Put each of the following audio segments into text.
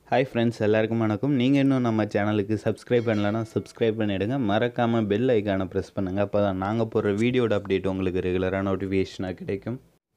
hi friends எல்லாருக்கும் வணக்கம் நீங்கள் இன்னும் நம்ம சேனலுக்கு சப்ஸ்கிரைப் பண்ணலன்னா சப்ஸ்கிரைப் பண்ணிவிடுங்க மறக்காமல் பெல் ஐக்கானை ப்ரெஸ் பண்ணுங்கள் அப்போ தான் நாங்கள் போடுற வீடியோட அப்டேட் உங்களுக்கு ரெகுலராக நோட்டிஃபிகேஷனாக கிடைக்கும்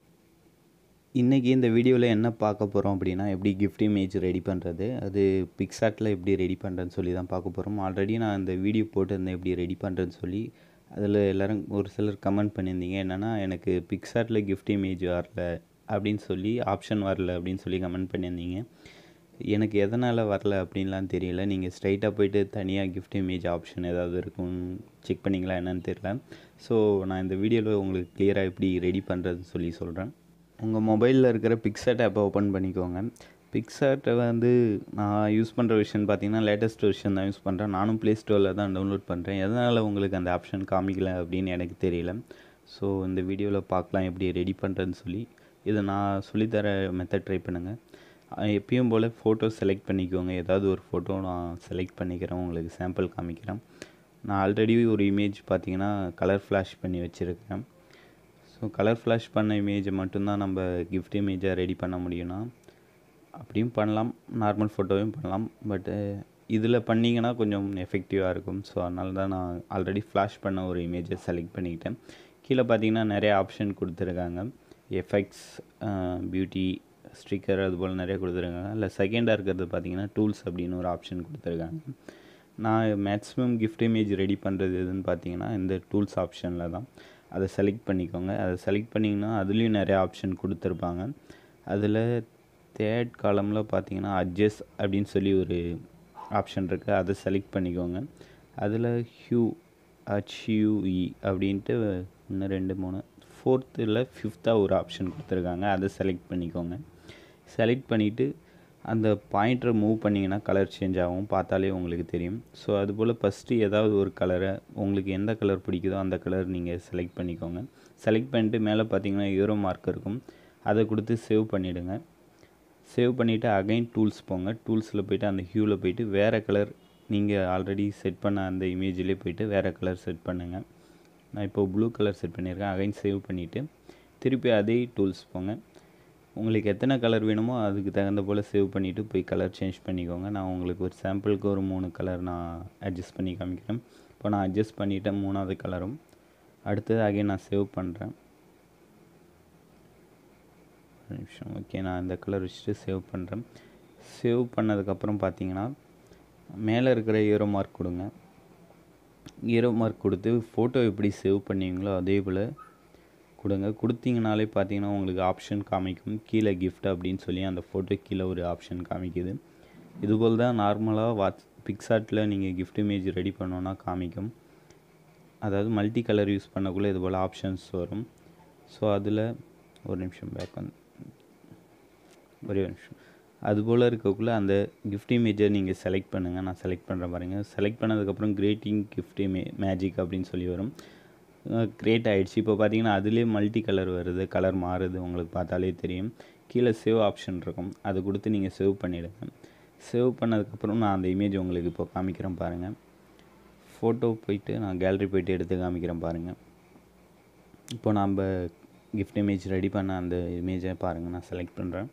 இன்றைக்கி இந்த வீடியோவில் என்ன பார்க்க போகிறோம் அப்படின்னா எப்படி கிஃப்ட் இமேஜ் ரெடி பண்ணுறது அது பிக்சார்ட்டில் எப்படி ரெடி பண்ணுறதுன்னு சொல்லி தான் பார்க்க போகிறோம் ஆல்ரெடி நான் இந்த வீடியோ போட்டிருந்தேன் எப்படி ரெடி பண்ணுறதுன்னு சொல்லி அதில் எல்லோரும் ஒரு சிலர் கமெண்ட் பண்ணியிருந்தீங்க என்னென்னா எனக்கு பிக்சார்ட்டில் கிஃப்ட் இமேஜ் வரல அப்படின்னு சொல்லி ஆப்ஷன் வரல அப்படின்னு சொல்லி கமெண்ட் பண்ணியிருந்தீங்க எனக்கு எதனால் வரல அப்படின்லாம் தெரியல நீங்கள் ஸ்ட்ரைட்டாக போயிட்டு தனியாக கிஃப்ட் இமேஜ் ஆப்ஷன் ஏதாவது இருக்கும் செக் பண்ணிங்களா என்னன்னு தெரியல ஸோ நான் இந்த வீடியோவில் உங்களுக்கு கிளியராக எப்படி ரெடி பண்ணுறதுன்னு சொல்லி சொல்கிறேன் உங்கள் மொபைலில் இருக்கிற பிக்சார்ட் ஆப்பை ஓப்பன் பண்ணிக்கோங்க பிக்சார்ட்டை வந்து நான் யூஸ் பண்ணுற விஷயம் பார்த்தீங்கன்னா லேட்டஸ்ட் விஷயம் தான் யூஸ் பண்ணுறேன் நானும் ப்ளே ஸ்டோரில் தான் டவுன்லோட் பண்ணுறேன் எதனால் உங்களுக்கு அந்த ஆப்ஷன் காமிக்கல அப்படின்னு எனக்கு தெரியல ஸோ இந்த வீடியோவில் பார்க்கலாம் எப்படி ரெடி பண்ணுறதுன்னு சொல்லி இதை நான் சொல்லித்தர மெத்தட் ட்ரை பண்ணுங்கள் எப்பயும் போல் ஃபோட்டோ செலக்ட் பண்ணிக்கோங்க ஏதாவது ஒரு ஃபோட்டோ நான் செலக்ட் பண்ணிக்கிறேன் உங்களுக்கு சாம்பிள் காமிக்கிறேன் நான் ஆல்ரெடி ஒரு இமேஜ் பார்த்தீங்கன்னா கலர் ஃப்ளாஷ் பண்ணி வச்சுருக்கேன் ஸோ கலர் ஃப்ளாஷ் பண்ண இமேஜை மட்டும்தான் நம்ம கிஃப்ட் இமேஜை ரெடி பண்ண முடியும்னா அப்படியும் பண்ணலாம் நார்மல் ஃபோட்டோவையும் பண்ணலாம் பட்டு இதில் பண்ணிங்கன்னா கொஞ்சம் எஃபெக்டிவாக இருக்கும் ஸோ அதனால தான் நான் ஆல்ரெடி ஃப்ளாஷ் பண்ண ஒரு இமேஜை செலக்ட் பண்ணிக்கிட்டேன் கீழே பார்த்தீங்கன்னா நிறைய ஆப்ஷன் கொடுத்துருக்காங்க எஃபெக்ட்ஸ் பியூட்டி ஸ்டிக்கர் அது போல் நிறைய கொடுத்துருக்காங்க இல்லை செகண்டாக இருக்கிறது பார்த்தீங்கன்னா டூல்ஸ் அப்படின்னு ஒரு ஆப்ஷன் கொடுத்துருக்காங்க நான் மேக்ஸிமம் கிஃப்ட் இமேஜ் ரெடி பண்ணுறது எதுன்னு பார்த்தீங்கன்னா இந்த டூல்ஸ் ஆப்ஷனில் தான் அதை செலக்ட் பண்ணிக்கோங்க அதை செலக்ட் பண்ணிங்கன்னா அதுலேயும் நிறைய ஆப்ஷன் கொடுத்துருப்பாங்க அதில் தேர்ட் காலமில் பார்த்தீங்கன்னா அட்ஜஸ்ட் அப்படின்னு சொல்லி ஒரு ஆப்ஷன் இருக்குது அதை செலக்ட் பண்ணிக்கோங்க அதில் ஹியூ ஹச்யூஇ அப்படின்ட்டு ஒன்று ரெண்டு மூணு ஃபோர்த்தில் ஃபிஃப்த்தாக ஒரு ஆப்ஷன் கொடுத்துருக்காங்க அதை செலக்ட் பண்ணிக்கோங்க செலக்ட் பண்ணிவிட்டு அந்த பாயிண்டரை மூவ் பண்ணிங்கன்னா கலர் சேஞ்ச் ஆகும் பார்த்தாலே உங்களுக்கு தெரியும் ஸோ அதுபோல் ஃபஸ்ட்டு ஏதாவது ஒரு கலரை உங்களுக்கு எந்த கலர் பிடிக்குதோ அந்த கலர் நீங்கள் செலக்ட் பண்ணிக்கோங்க செலக்ட் பண்ணிட்டு மேலே பார்த்தீங்கன்னா யூரோ மார்க் இருக்கும் அதை கொடுத்து சேவ் பண்ணிவிடுங்க சேவ் பண்ணிவிட்டு அகைன் டூல்ஸ் போங்க டூல்ஸில் போய்ட்டு அந்த ஹியூவில் போய்ட்டு வேறு கலர் நீங்கள் ஆல்ரெடி செட் பண்ண அந்த இமேஜ்லேயே போய்ட்டு வேறு கலர் செட் பண்ணுங்கள் நான் இப்போது ப்ளூ கலர் செட் பண்ணியிருக்கேன் அகைன் சேவ் பண்ணிவிட்டு திருப்பி அதே டூல்ஸ் போங்க உங்களுக்கு எத்தனை கலர் வேணுமோ அதுக்கு தகுந்த போல் சேவ் பண்ணிவிட்டு போய் கலர் சேஞ்ச் பண்ணிக்கோங்க நான் உங்களுக்கு ஒரு சாம்பிளுக்கு ஒரு மூணு கலர் நான் அட்ஜஸ்ட் பண்ணி காமிக்கிறேன் இப்போ நான் அட்ஜஸ்ட் பண்ணிவிட்டேன் மூணாவது கலரும் அடுத்தது அகைன் நான் சேவ் பண்ணுறேன் ஒரு நிமிஷம் ஓகே நான் இந்த கலர் வச்சுட்டு சேவ் பண்ணுறேன் சேவ் பண்ணதுக்கப்புறம் பார்த்தீங்கன்னா மேலே இருக்கிற ஈரோ மார்க் கொடுங்க ஈரோ மார்க் கொடுத்து ஃபோட்டோ எப்படி சேவ் பண்ணுவீங்களோ அதே போல் கொடுங்க கொடுத்தீங்கனாலே பார்த்தீங்கன்னா உங்களுக்கு ஆப்ஷன் காமிக்கும் கீழே கிஃப்ட் அப்படின்னு சொல்லி அந்த ஃபோட்டோ கீழே ஒரு ஆப்ஷன் காமிக்குது இதுபோல் தான் நார்மலாக வாட்ஸ் பிக்சார்ட்டில் நீங்கள் கிஃப்ட் இமேஜ் ரெடி பண்ணோன்னா காமிக்கும் அதாவது மல்டி கலர் யூஸ் பண்ணக்குள்ளே இது போல் ஆப்ஷன்ஸ் வரும் ஸோ அதில் ஒரு நிமிஷம் பேக் வந்து ஒரே ஒரு நிமிஷம் அதுபோல் இருக்கக்குள்ளே அந்த கிஃப்ட் இமேஜை நீங்கள் செலக்ட் பண்ணுங்கள் நான் செலக்ட் பண்ணுறேன் பாருங்கள் செலக்ட் பண்ணதுக்கப்புறம் கிரேட்டிங் கிஃப்ட் இமே மேஜிக் அப்படின்னு சொல்லி வரும் க்ரியேட் ஆகிடுச்சு இப்போ பார்த்தீங்கன்னா அதுலேயே மல்டி கலர் வருது கலர் மாறுது உங்களுக்கு பார்த்தாலே தெரியும் கீழே சேவ் ஆப்ஷன் இருக்கும் அதை கொடுத்து நீங்கள் சேவ் பண்ணிவிடுங்க சேவ் பண்ணதுக்கப்புறம் நான் அந்த இமேஜ் உங்களுக்கு இப்போ காமிக்கிறேன் பாருங்கள் ஃபோட்டோ போயிட்டு நான் கேலரி போயிட்டு எடுத்து காமிக்கிறேன் பாருங்கள் இப்போ நம்ம கிஃப்ட் இமேஜ் ரெடி பண்ண அந்த இமேஜை பாருங்கள் நான் செலக்ட் பண்ணுறேன்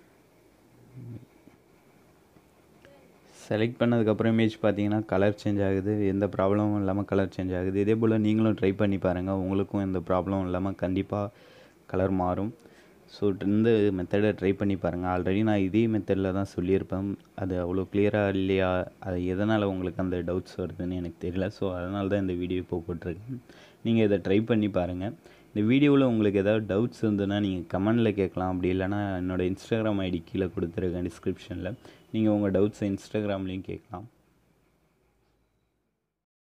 செலக்ட் பண்ணதுக்கப்புறம் இமேஜ் பார்த்தீங்கன்னா கலர் சேஞ்ச் ஆகுது எந்த ப்ராப்ளமும் இல்லாமல் கலர் சேஞ்ச் ஆகுது இதே போல் நீங்களும் ட்ரை பண்ணி பாருங்கள் உங்களுக்கும் எந்த ப்ராப்ளமும் இல்லாமல் கண்டிப்பாக கலர் மாறும் ஸோ இந்த மெத்தடை ட்ரை பண்ணி பாருங்கள் ஆல்ரெடி நான் இதே மெத்தடில் தான் சொல்லியிருப்பேன் அது அவ்வளோ கிளியராக இல்லையா அது எதனால் உங்களுக்கு அந்த டவுட்ஸ் வருதுன்னு எனக்கு தெரியல ஸோ அதனால தான் இந்த வீடியோ இப்போ போட்டிருக்கேன் நீங்கள் இதை ட்ரை பண்ணி பாருங்கள் இந்த வீடியோவில் உங்களுக்கு ஏதாவது டவுட்ஸ் இருந்ததுன்னா நீங்கள் கமெண்டில் கேட்கலாம் அப்படி இல்லைனா என்னோடய இன்ஸ்டாகிராம் ஐடி கீழே கொடுத்துருக்கேன் டிஸ்கிரிப்ஷனில் நீங்கள் உங்கள் டவுட்ஸை இன்ஸ்டாகிராம்லேயும் கேட்கலாம்